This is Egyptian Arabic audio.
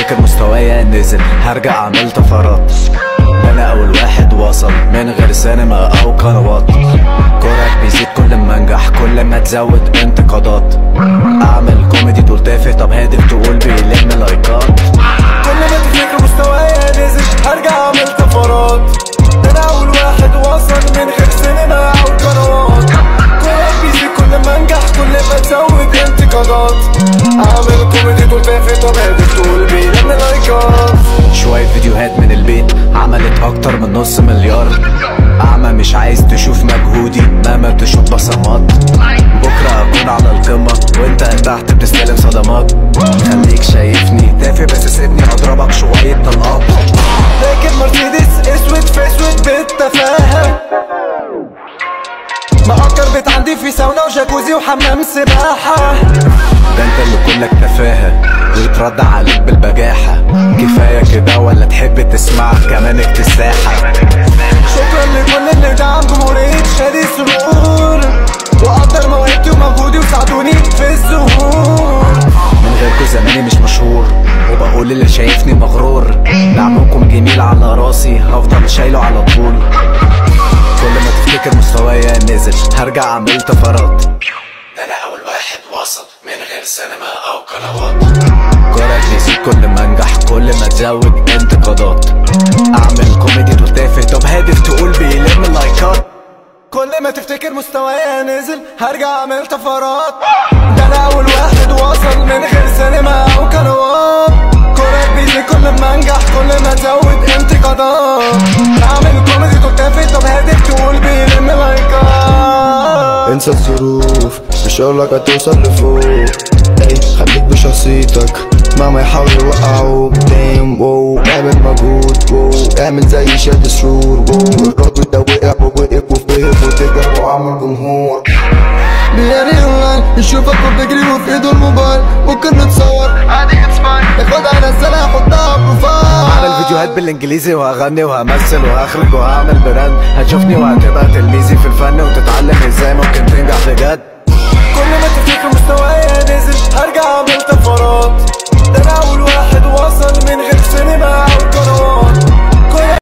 تفتكر مستوايا نزل هرجع اعمل طفرات انا اول واحد وصل من غير سينما او قنوات كورك بيزيد كل ما انجح كل ما تزود انتقادات اعمل كوميدي تقول تافه طب هادف تقول بيلم لايكات كل ما تفتكر مستوايا نزل هرجع اعمل طفرات ده انا اول واحد وصل من غير سينما او قنوات كورك بيزيد كل ما انجح كل ما تزود انتقادات اعمل كوميدي تقول تافه طب هادف تقول بيلم لايكات شوية فيديوهات من البيت عملت اكتر من نص مليار اعمى مش عايز تشوف مجهودي مهما تشوف بصمات بكرة اكون على القمة وانت تحت بتستلم صدمات خليك شايفني تافه بس سيبني اضربك شوية طلقات راكب مرسيدس اسود في اسود بالتفاهة مأجر بيت عندي في ساونا وجاكوزي وحمام سباحة ده انت اللي كلك تفاهة ويترد عليك بالبجاحة كفاية كده ولا تحب تسمع كمان اكتساحة شكرا لكل اللي دعم جمهورية شادي سرور وقدر موهبتي ومجهودي وساعدوني في الظهور من غيركوا زماني مش مشهور وبقول اللي شايفني مغرور دعمكم جميل على راسي هفضل شايله على طول كل ما تفتكر مستوايا نزل هرجع اعمل طفرات انا اول واحد وصل من غير سينما او قنوات كورك بيزيد كل ما انجح كل ما تزود انتقادات اعمل كوميدي تقول تافه طب هادف تقول بيلم لايكات كل ما تفتكر مستوايا نزل هرجع اعمل طفرات ده انا اول واحد وصل من غير سينما او قنوات كورك بيزي كل ما انجح كل ما ازود انتقادات اعمل كوميدي تقول تافه طب هادف تقول بيلم لايكات انسى الظروف بشغلك هتوصل لفوق اي خليك بشخصيتك مهما يحاولوا يوقعوك دايم واو اعمل مجهود واو اعمل زي شاد سرور واو الراجل ده وقع ووقف وفهم وتجرب وعمل جمهور بياني اونلاين يشوفك وبيجري وفي ايده الموبايل ممكن نتصور عادي اتس فاين ياخدها ينزلها يحطها بروفايل هعمل فيديوهات بالانجليزي وهغني وهمثل وهخرج وهعمل براند هتشوفني وهتبقى تلميذي في الفن وتتعلم ازاي ممكن تنجح بجد